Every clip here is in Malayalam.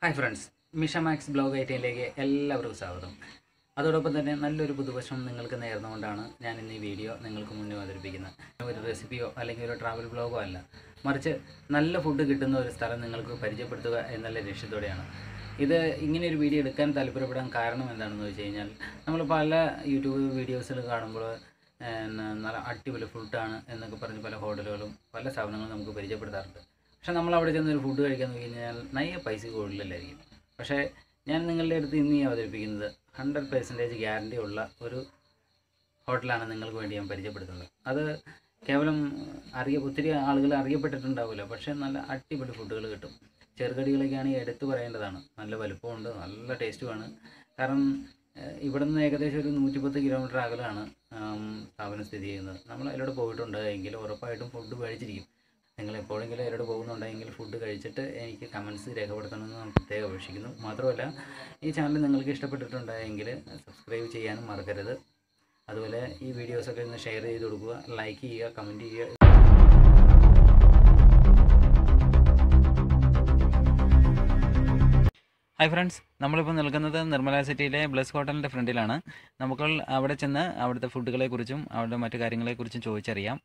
Hi friends Misha max blog ഐറ്റയിലേക്ക് എല്ലാവർക്കും സ്വാഗതം അതോടൊപ്പം തന്നെ നല്ലൊരു പുതുവശം നിങ്ങൾക്ക് നേർന്നുകൊണ്ടാണ് ഞാൻ ഇന്ന് ഈ വീഡിയോ നിങ്ങൾക്ക് മുന്നിൽ അവതരിപ്പിക്കുന്നത് ഒരു റെസിപ്പിയോ അല്ലെങ്കിൽ ഒരു ട്രാവൽ ബ്ലോഗോ അല്ല മറിച്ച് നല്ല ഫുഡ് കിട്ടുന്ന ഒരു സ്ഥലം നിങ്ങൾക്ക് പരിചയപ്പെടുത്തുക എന്നുള്ള ലക്ഷ്യത്തോടെയാണ് ഇത് ഇങ്ങനെ ഒരു വീഡിയോ എടുക്കാൻ താല്പര്യപ്പെടാൻ കാരണം എന്താണെന്ന് വെച്ച് കഴിഞ്ഞാൽ നമ്മൾ പല യൂട്യൂബ് വീഡിയോസിൽ കാണുമ്പോൾ പിന്നെ നല്ല അടിപൊളി ഫുഡാണ് എന്നൊക്കെ പറഞ്ഞ് പല ഹോട്ടലുകളും പല സ്ഥാപനങ്ങളും നമുക്ക് പരിചയപ്പെടുത്താറുണ്ട് പക്ഷേ നമ്മൾ അവിടെ ചെന്ന് ഒരു ഫുഡ് കഴിക്കാൻ നോക്കി കഴിഞ്ഞാൽ നയ്യ പൈസ കൂടുതലല്ലായിരിക്കും പക്ഷേ ഞാൻ നിങ്ങളുടെ അടുത്ത് ഇന്ന് ഈ അവതരിപ്പിക്കുന്നത് ഹൺഡ്രഡ് പെർസെൻറ്റേജ് ഗ്യാരണ്ടി ഉള്ള ഒരു ഹോട്ടലാണ് നിങ്ങൾക്ക് വേണ്ടി ഞാൻ പരിചയപ്പെടുത്തുന്നത് അത് കേവലം അറിയ ഒത്തിരി ആളുകൾ അറിയപ്പെട്ടിട്ടുണ്ടാവില്ല പക്ഷേ നല്ല അടിപൊളി ഫുഡുകൾ കിട്ടും ചെറുകടികളൊക്കെയാണ് എടുത്തു പറയേണ്ടതാണ് നല്ല വലുപ്പമുണ്ട് നല്ല ടേസ്റ്റുമാണ് കാരണം ഏഹ്, ഇവിടെ നിന്ന് ഏകദേശം ഒരു നൂറ്റിപ്പത്ത് കിലോമീറ്റർ അകലാണ് ആം, സ്ഥാപനം സ്ഥിതി ചെയ്യുന്നത് നമ്മൾ അതിലൂടെ പോയിട്ടുണ്ട് എങ്കിൽ ഉറപ്പായിട്ടും ഫുഡ് കഴിച്ചിരിക്കും നിങ്ങൾ എപ്പോഴെങ്കിലും അതിലൂടെ പോകുന്നുണ്ടെങ്കിൽ ഫുഡ് കഴിച്ചിട്ട് എനിക്ക് കമൻസ് രേഖപ്പെടുത്തണമെന്ന് ഞാൻ പ്രത്യേകം അപേക്ഷിക്കുന്നു മാത്രമല്ല ഈ ചാനൽ നിങ്ങൾക്ക് ഇഷ്ടപ്പെട്ടിട്ടുണ്ടെങ്കിൽ സബ്സ്ക്രൈബ് ചെയ്യാനും മറക്കരുത് അതുപോലെ ഈ വീഡിയോസൊക്കെ ഒന്ന് ഷെയർ ചെയ്ത് കൊടുക്കുക ലൈക്ക് ചെയ്യുക കമൻറ്റ് ചെയ്യുക ഹായ് ഫ്രണ്ട്സ് നമ്മളിപ്പോൾ നിൽക്കുന്നത് നിർമ്മല സിറ്റിയിലെ ബ്ലസ് ഹോട്ടലിൻ്റെ ഫ്രണ്ടിലാണ് നമുക്ക് അവിടെ ചെന്ന് അവിടുത്തെ ഫുഡുകളെക്കുറിച്ചും അവിടെ മറ്റു കാര്യങ്ങളെക്കുറിച്ചും ചോദിച്ചറിയാം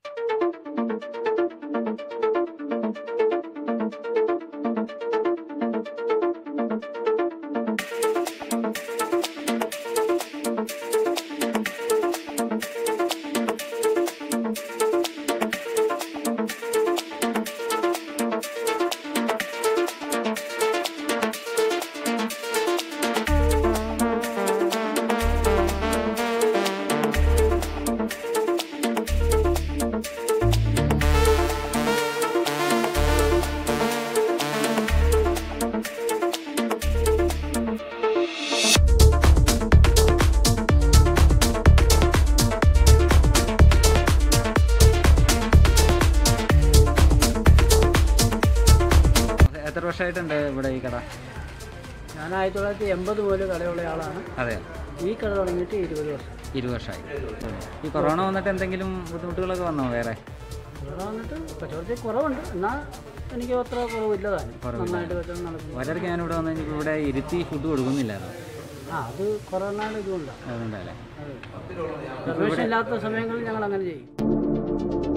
എത്ര വർഷമായിട്ടുണ്ട് ഇവിടെ ഈ കട ഞാൻ ആയിരത്തി തൊള്ളായിരത്തി എൺപത് മുതൽ കടയുള്ള ആളാണ് അതെ ഈ കട തുടങ്ങിയിട്ട് ഇരുപത് വർഷം ഇരുപത് വർഷമായി ഈ കൊറോണ വന്നിട്ട് എന്തെങ്കിലും ബുദ്ധിമുട്ടുകളൊക്കെ വന്നോ വേറെ ഇവിടെ വന്നിട്ട് കച്ചവടത്തിൽ കുറവുണ്ട് എന്നാൽ എനിക്ക് അത്ര കുറവില്ലതാണ് നന്നായിട്ട് കച്ചവടം നടക്കുന്നു പലർക്ക് ഞാനിവിടെ വന്നു കഴിഞ്ഞപ്പോൾ ഇവിടെ ഇരുത്തി ഫുഡ് കൊടുക്കുന്നില്ലായിരുന്നു ആ അത് കൊറോണയുടെ ഇതുകൊണ്ടാണ് അതുകൊണ്ടല്ലേ റിസർവേഷൻ ഇല്ലാത്ത സമയങ്ങളിൽ ഞങ്ങൾ അങ്ങനെ ചെയ്യും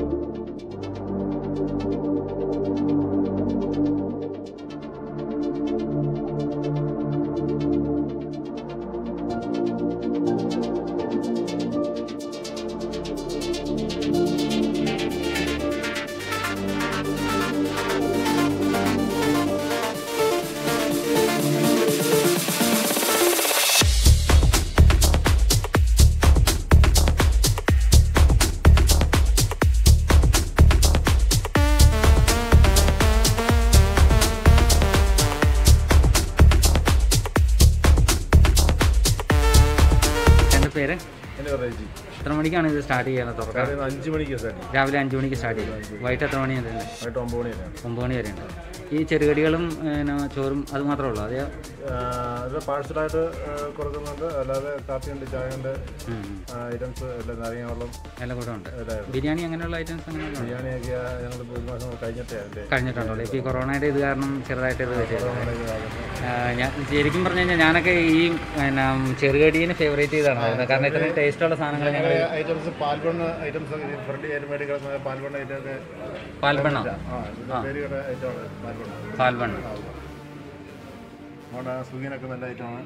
എൻ്റെ പേര് എൻ്റെ റേജി എത്ര മണിക്കാണ് ഇത് സ്റ്റാർട്ട് ചെയ്യുന്നത് തുറക്കാൻ രാവിലെ അഞ്ച് മണിക്ക് സ്റ്റാർട്ട് ചെയ്യും രാവിലെ അഞ്ച് മണിക്ക് സ്റ്റാർട്ട് ചെയ്യും വൈകിട്ട് എത്ര മണി വരെ ഉണ്ട് വൈകിട്ട് ഒമ്പത് മണി വരെയാണ് ഒമ്പത് മണി വരെ ഉണ്ട് ഈ ചെറുകടികളും പിന്നെ ചോറും അത് മാത്രമേ ഉള്ളൂ അതെയോ ഇത് പാഴ്സലായിട്ട് കൊടുക്കുന്നുണ്ട് അല്ലാതെ കാപ്പിയുണ്ട് ചായയുണ്ട് ഉം, ഉം. ഐറ്റംസ് എല്ലാം നാരങ്ങ വെള്ളം എല്ലാം കൂടെ ഉണ്ട് എല്ലാം ബിരിയാണി അങ്ങനെയുള്ള ഐറ്റംസ് അങ്ങനെയുള്ള ബിരിയാണിയൊക്കെ ഞങ്ങൾ ഒരു മാസം കഴിഞ്ഞിട്ടേ അതിൻ്റെ കഴിഞ്ഞിട്ടുണ്ടല്ലോ ഇപ്പോൾ ഈ കൊറോണയുടെ ഇത് കാരണം ചെറുതായിട്ട് ഇത് വെച്ചത് ഞാൻ ശരിക്കും പറഞ്ഞു കഴിഞ്ഞാൽ ഞാനൊക്കെ ഈ പിന്നെ ചെറുകടീനെ ഫേവറേറ്റ് ചെയ്താണ് കാരണം ഇത്രയും ടേസ്റ്റുള്ള സാധനങ്ങൾ ഞങ്ങൾ ഐറ്റംസ് പാൽബണ്ണ് ഐറ്റംസ് ഫ്രണ്ട് ഏരുമേടി കിടക്കുന്ന പാൽബണ്ണ് ഐറ്റമൊക്കെ പാൽബണ്ണ ആ ഇത് പേര് കേട്ട ഐറ്റമാണ് പാൽബണ്ണ് പാൽബണ്ണ നമ്മുടെ സുഖിനൊക്കെ നല്ല ഐറ്റമാണ്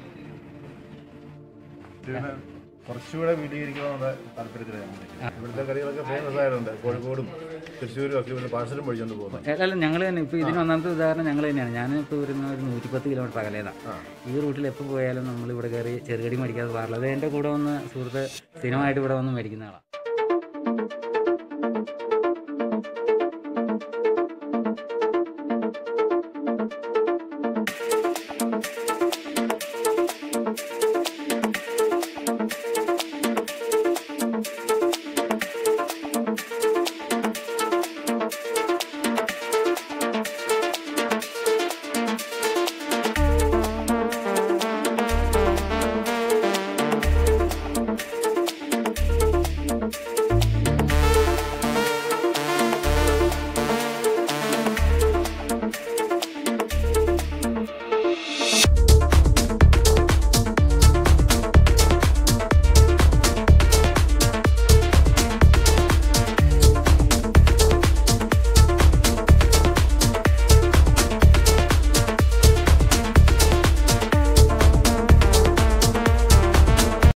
ഇതിന് കുറച്ചുകൂടെ വിപുലീകരിക്കണമെന്നുള്ള താല്പര്യത്തിലാണ് ഇവിടുത്തെ കറികളൊക്കെ ഫേമസ് ആയതുകൊണ്ട് കോഴിക്കോടും തൃശ്ശൂരും ഒക്കെ ഇവിടുന്ന് പാഴ്സലും വഴിച്ചുകൊണ്ട് പോകുന്നത് അല്ല ഞങ്ങൾ തന്നെ ഇപ്പോൾ ഇതിന് ഒന്നാമത്തെ ഉദാഹരണം ഞങ്ങൾ തന്നെയാണ് ഞാൻ ഇപ്പോൾ വരുന്ന ഒരു നൂറ്റിപ്പത്ത് കിലോമീറ്റർ അകലേതാണ് ആ. ഈ റൂട്ടിൽ എപ്പോൾ പോയാലും നമ്മൾ ഇവിടെ കയറി ചെറുകടി മേടിക്കാതെ പാടില്ല അത് എൻ്റെ കൂടെ വന്ന് സുഹൃത്ത് സ്ഥിരമായിട്ട് ഇവിടെ വന്ന് മേടിക്കുന്ന ആളാണ്